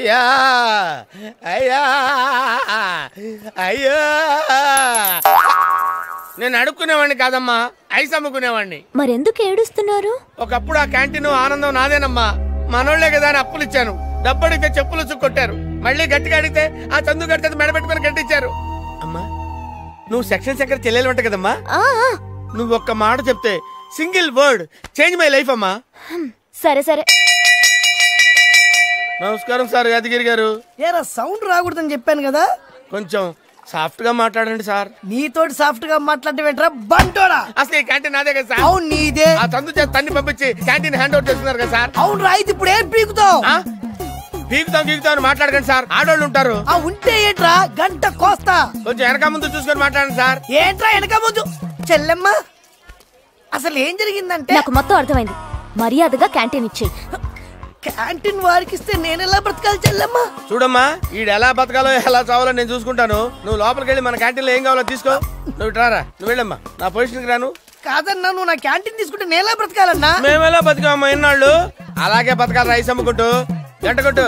అయ్యా అయ్యా అయ్యా నేను అడుక్కునేవాడిని కాదమ్మా ఐస్ అమ్ముకునేవాడిని మరెందుకు ఏడుస్తున్నారు ఒకప్పుడు ఆ క్యాంటీన్ ఆనందం నాదేనమ్మా మనోళ్లే కదా అని అప్పులు ఇచ్చాను డబ్బు అడిగితే చెప్పులు ఉచ్చు కొట్టారు మళ్ళీ గట్టిగా అడిగితే ఆ చందు గడితే మెడబెట్టుకుని గట్టించారు అమ్మా నువ్వు సెక్షన్ సెక్రటరీ చెల్లెలు ఉంటా కదమ్మా ఆ, ఆ, నువ్వు ఒక్క మాట చెప్తే single word change my life అమ్మా సరే సరే నమస్కారం సార్ యాదగిరి గారు ఏరా సౌండ్ రాకూడదని చెప్పాను కదా కొంచెం సాఫ్ట్ గా మాట్లాడండి సార్ నీతోటి సాఫ్ట్ గా మాట్లాడటం బంటోడా అసలు ఈ క్యాంటీన్ నాదే కదా సార్ అవును నీదే ఆ చందు చేత తన్ని పంపించి క్యాంటీన్ హ్యాండ్ ఓవర్ చేస్తున్నారు కదా సార్ అవును రా అయితే ఇప్పుడు ఏం పీకుతావు ఆ? పీకుతాం గీకుతాం అని మాట్లాడకండి సార్ ఆడోళ్ళు ఉంటారు ఆ ఉంటే ఏంట్రా గంట కోస్తా కొంచెం వెనక ముందు చూసుకొని మాట్లాడండి సార్ ఏంట్రా వెనక ముందు చెల్లెమ్మ అసలు ఏం జరిగిందంటే నాకు మొత్తం అర్థమైంది మర్యాదగా క్యాంటీన్ ఇచ్చేయి క్యాంటీన్ వారికి ఇస్తే నేను ఎలా బ్రతకాలి చెల్లెమ్మ చూడమ్మా ఈడు ఎలా బతకాలో ఎలా చావాలో నేను చూసుకుంటాను నువ్వు లోపలికి వెళ్ళి మన క్యాంటీన్లో ఏం కావాలో తీసుకో నువ్వు ఇటు రారా నువ్వు వెళ్ళమ్మా నా పొజిషన్కి రాను కాదన్నా నువ్వు నా క్యాంటీన్ తీసుకుంటే నేను ఎలా బ్రతకాలన్నా మేము ఎలా బతికామమ్మా ఇన్నాళ్ళు అలాగే బతకాలి రైస్ అమ్ముకుంటూ గంట కొట్టు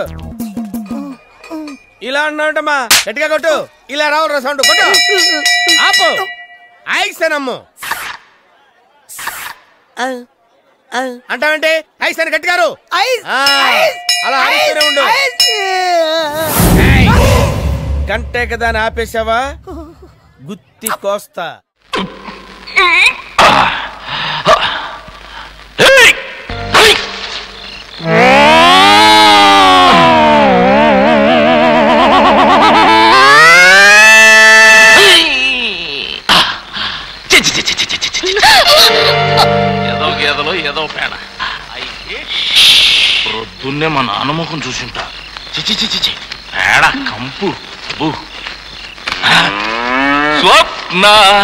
ఇలా అన్నావుంటమ్మా గట్టిగా కొట్టు ఇలా రావు సౌండ్ కొట్టు ఆపు ఐసనమ్ము అంటావంటే ఐస్ అని గట్టిగారు ఐస్, ఆ, ఐస్, అలా అరుస్తూనే ఉండు ఐస్. గంటే కదా అని ఆపేశావా గుత్తి కోస్తా ఏదో గేదలో ఏదో పేడ అయితే ప్రొద్దున్నే మా నాన్న ముఖం చూసింటా చిచి చిచి చి పేడ కంపు బు. ఆ, స్వప్న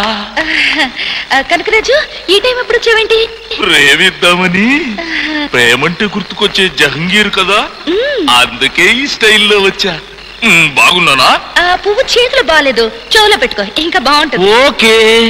కనకరాజు ఈ టైం ఎప్పుడు వచ్చావేంటి ప్రేమిద్దామని ప్రేమంటే గుర్తుకొచ్చే జహంగీర్ కదా అందుకే ఈ స్టైల్లో వచ్చా ఉమ్, బాగున్నానా ఆ పువ్వు చేతులు బాగాలేదు చెవులో పెట్టుకో ఇంకా బాగుంటుంది ఓకే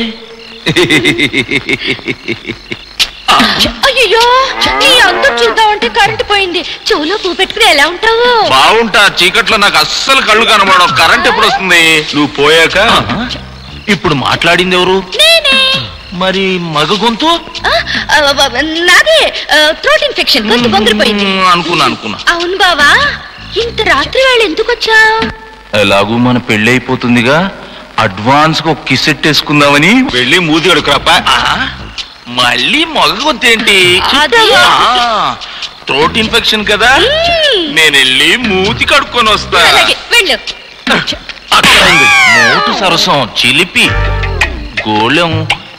అయ్యో ఈ అందం చూద్దామంటే కరెంట్ పోయింది చెవులో పువ్వు పెట్టుకుని ఎలా ఉంటావు బాగుంటా చీకట్లో నాకు అస్సలు కళ్ళు కనబడవు కరెంట్ ఎప్పుడు వస్తుంది నువ్వు పోయాక ఇప్పుడు మాట్లాడింది ఎవరు నేనే మరి మగ గొంతు ఆ, ఆ, ఆ, నాదే థ్రోట్ ఇన్ఫెక్షన్ గొంతు బొంగిరిపోయింది మ్మ్, అనుకున్నా అనుకున్నా అవును బావా ఇంత రాత్రి వేళ ఎందుకు వచ్చావు ఎలాగూ మన పెళ్లి అయిపోతుందిగా అడ్వాన్స్ గా ఒక కిసెట్ వేసుకుందామని వెళ్ళి మూతి కడుకురాప మళ్ళీ మగ గొంతు ఏంటి అదే. థ్రోట్ ఇన్ఫెక్షన్ కదా నేను వెళ్ళి మూతి కడుక్కొని వస్తా అలాగే వెళ్ళు అక్కడ ఉంది మోటు సరసం చిలిపి గోళం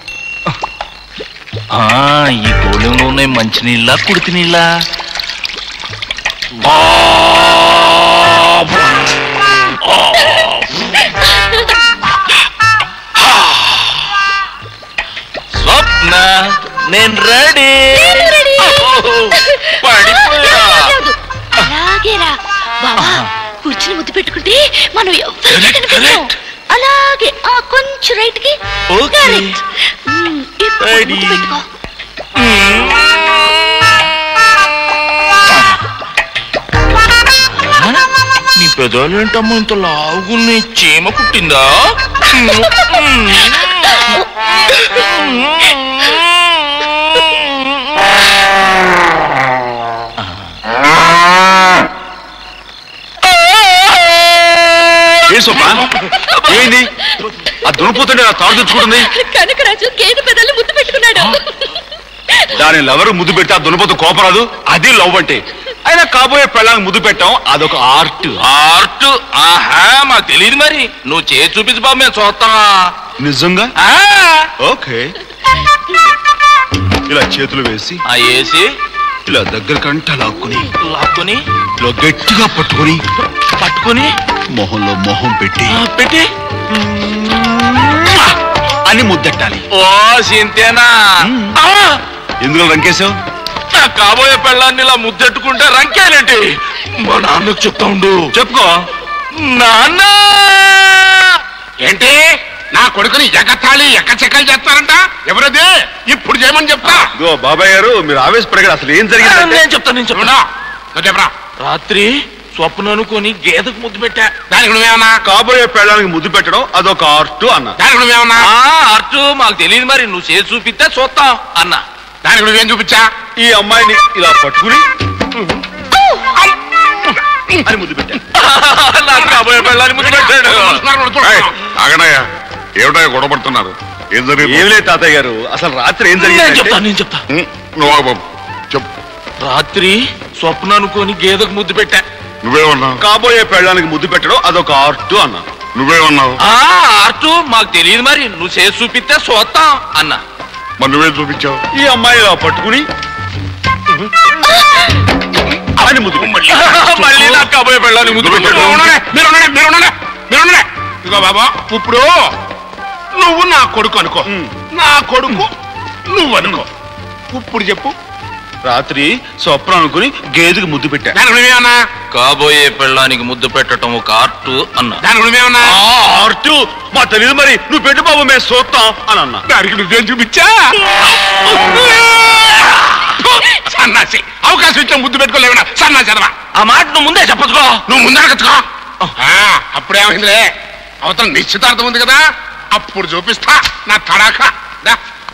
ఆ ఈ గోళంలో ఉన్నాయి మంచి నీళ్ళ కుడితి నీళ్ళ స్వప్న నేను రెడీ నేను ready. పడిపోయా లేదు. అలాగేరా బావా కూర్చుని ముద్దు పెట్టుకుంటే మనం ఎవరికి Correct, కనిపించాం correct. అలాగే ఆ కొంచెం రైట్ కి Okay. Correct. మ్మ్, ఇప్పుడు Ready. ముద్దు పెట్టుకో నీ పెదాలు ఏంటమ్మా ఇంత లావుగున్నాయి చీమ కుట్టిందా ఏ సొప్ప ఏంది ఆ దునిపోతుంటే నా తాడు తెచ్చుకుంటుంది కనకరాజు గేదె పెదాలు ముద్దు పెట్టుకున్నాడు దాని లవరు ముద్దు పెడితే ఆ దునిపోతు కోపరాదు అది లవ్ అంటే అయినా కాబోయే పెళ్ళానికి ముద్దు పెట్టాం అదొక ఆర్ట్ ఆర్ట్ ఆహా మాకు తెలియదు మరి నువ్వు చేసి చూపించు బాబు మేము చూస్తావా నిజంగా ఆ, ఓకే ఇలా చేతులు వేసి ఆ ఏసి ఇలా దగ్గర కంట లాక్కుని లాక్కొని ఇలా గట్టిగా పట్టుకొని పట్టుకొని మొహంలో మొహం పెట్టి ఆ, పెట్టి అని ముద్దెట్టాలి ఓ సింతేనా ఆ, ఎందుకు రంకేశావు నా కాబోయే పెళ్ళాన్ని ఇలా ముద్దెట్టుకుంటే రంకేలేంటి మా నాన్నకు చెప్తా ఉండు చెప్పుకో నాన్న ఏంటి నా కొడుకుని ఎగతాళి ఎక్కచెక్కలు చేస్తారంట ఎవరది ఇప్పుడు చేయమని చెప్తా ఇదిగో బాబాయ్ గారు మీరు ఆవేశపడగారు అసలు ఏం జరిగిందంటే నేను చెప్తాను నేను చెప్తాను చెప్పురా నువ్వు చెప్పరా రాత్రి స్వప్న అనుకొని గేదకు ముద్దు పెట్టా దానికి నువ్వేమన్నా కాబోయే పెళ్ళానికి ముద్దు పెట్టడం అదొక ఆర్ట్ అన్న దానికి నువ్వేమన్నా ఆ అర్జు మాకు తెలియదు మరి నువ్వు చేసి చూపిస్తే చూస్తాం అన్నా దానికి నువ్వేం చూపించా ఈ అమ్మాయిని ఇలా పట్టుకుని అని ముద్దు పెట్టా నాకు కాబోయే పెళ్ళాన్ని ముద్దు పెట్టాడు ఏయ్, ఆగనయ్యా ఏమిటయ్యా గొడవపడుతున్నారు ఏం జరిగింది ఏమిలే తాతయ్య గారు అసలు రాత్రి ఏం నేను జరిగింది చెప్తా నేను చెప్తా ఉం, నువ్వు ఆగు బాబు చెప్పు రాత్రి స్వప్న అనుకొని గేదకు ముద్దు పెట్టా నువ్వేమన్నావు కాబోయే పెళ్ళానికి ముద్దు పెట్టడం అదొక ఆర్ట్ అన్న నువ్వేమన్నావు ఆ అర్జు మాకు తెలియదు మరి నువ్వు చేసి చూపిస్తే చూస్తాం అన్నా మరి నువ్వేం చూపించావు ఈ అమ్మాయి ఇలా పట్టుకుని అని ముద్దు పెట్టా. మళ్ళీ నాకు కాబోయే పెళ్ళాన్ని ముద్దు మీరు పెట్టాడు ఉండండి, మీరు ఉండండి, మీరు ఉండండి, మీరు ఉండండి. ఇదిగో బాబా ఇప్పుడు నువ్వు నా కొడుకు అనుకో నా కొడుకు నువ్వు అనుకో ఇప్పుడు చెప్పు రాత్రి స్వప్న అనుకుని గేదెకి ముద్దు పెట్టా దానికి నువ్వేమన్నా కాబోయే పెళ్ళానికి ముద్దు పెట్టడం ఒక ఆర్ట్ అన్నా దానికి నువ్వేమన్నా ఆ ఆర్ట్ మా తెలియదు మరి నువ్వు పెట్టు బాబు మేము చూస్తాం అని అన్నా దానికి నువ్వేం చూపించా సన్నాసి అవకాశం ఇచ్చా ముద్దు పెట్టుకోలేవనా సన్నాసి అదవా ఆ మాట నువ్వు ముందే చెప్పచ్చుకో నువ్వు ముందరగచ్చుకో అప్పుడేమైందిలే అవతల నిశ్చితార్థం ఉంది కదా అప్పుడు చూపిస్తా నా తడాక దా.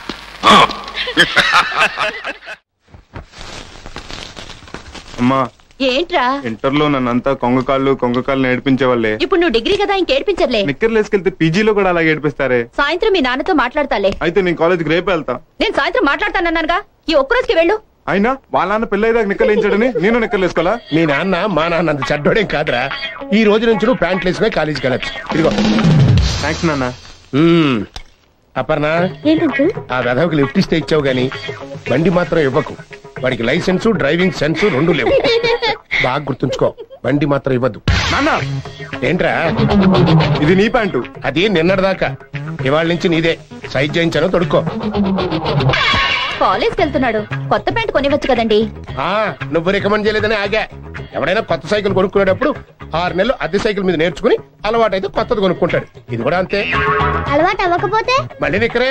అమ్మా ఏంట్రా ఇంటర్లో నన్నంతా కొంగకాళ్ళు కొంగకాళ్ళు నేర్పించే వాళ్ళే ఇప్పుడు నువ్వు డిగ్రీ కదా ఇంకేడ్పించర్లే నిక్కర్లు వేసుకెళ్తే పీజీలో కూడా అలాగే ఏడిపిస్తారే సాయంత్రం మీ నాన్నతో మాట్లాడతాలే అయితే నేను కాలేజ్కి రేపు వెళ్తా నేను సాయంత్రం మాట్లాడతానన్నానుగా ఈ ఒక్కరోజుకి వెళ్ళు అయినా వాళ్ళ నాన్న పెళ్ళైదాకా నిక్కర్లు వేయించాడని నేను నిక్కర్లు వేసుకోవాలా మీ నాన్న మా నాన్న అంత చెడ్డోడేం కాదురా ఈ రోజు నుంచి నువ్వు ప్యాంట్లు వేసుకుని కాలేజీకి వెళ్ళచ్చు ఇదిగో థ్యాంక్స్ నాన్న మ్మ్. అపర్ణ ఏంటంకు ఆ వెధవకి లిఫ్ట్ ఇస్తే ఇచ్చావు గాని బండి మాత్రం ఇవ్వకు వాడికి లైసెన్స్ డ్రైవింగ్ సెన్స్ రెండు లేవు బాగా గుర్తుంచుకో బండి మాత్రం ఇవ్వద్దు నాన్న ఏంట్రా ఇది నీ ప్యాంటు అది నిన్నటిదాకా ఇవాళ నుంచి నీదే సైజ్ చేయించాను తొడుక్కో కాలేజ్కి వెళ్తున్నాడు కొత్త ప్యాంట్ కొనివచ్చు కదండి ఆ నువ్వు రికమెండ్ చేయలేదని ఆగా ఎవడైనా కొత్త సైకిల్ కొనుక్కునేటప్పుడు ఆరు నెలలు అద్దె సైకిల్ మీద నేర్చుకుని అలవాటు అయితే కొత్తది కొనుక్కుంటాడు ఇది కూడా అంతే అలవాటు అవ్వకపోతే మళ్ళీ నిక్కరే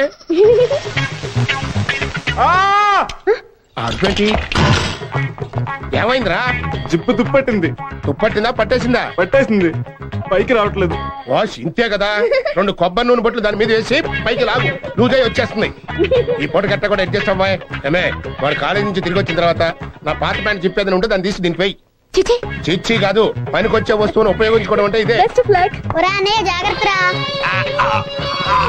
అటువంటి ఏమైందిరా జిప్పు దుప్పట్టింది తుప్పట్టిందా పట్టేసిందా పట్టేసింది పైకి రావట్లేదు వాష్ ఇంతే కదా రెండు కొబ్బరి నూనె బొట్లు దాని మీద వేసి పైకి లాగు లూజ్ అయి వచ్చేస్తుంది ఈ పూట గట్ట కూడా అడ్జస్ట్ అవ్వాయి ఏమే వాడు కాలేజ్ నుంచి తిరిగి వచ్చిన తర్వాత నా పాత ప్యాంట్ చెప్పేదని ఉంటే దాన్ని తీసి దీనిపై చిచి చిచ్చి కాదు పనికొచ్చే వస్తువును ఉపయోగించుకోవడం అంటే ఇదే బెస్ట్ ఫ్లాగ్ జాగ్రత్త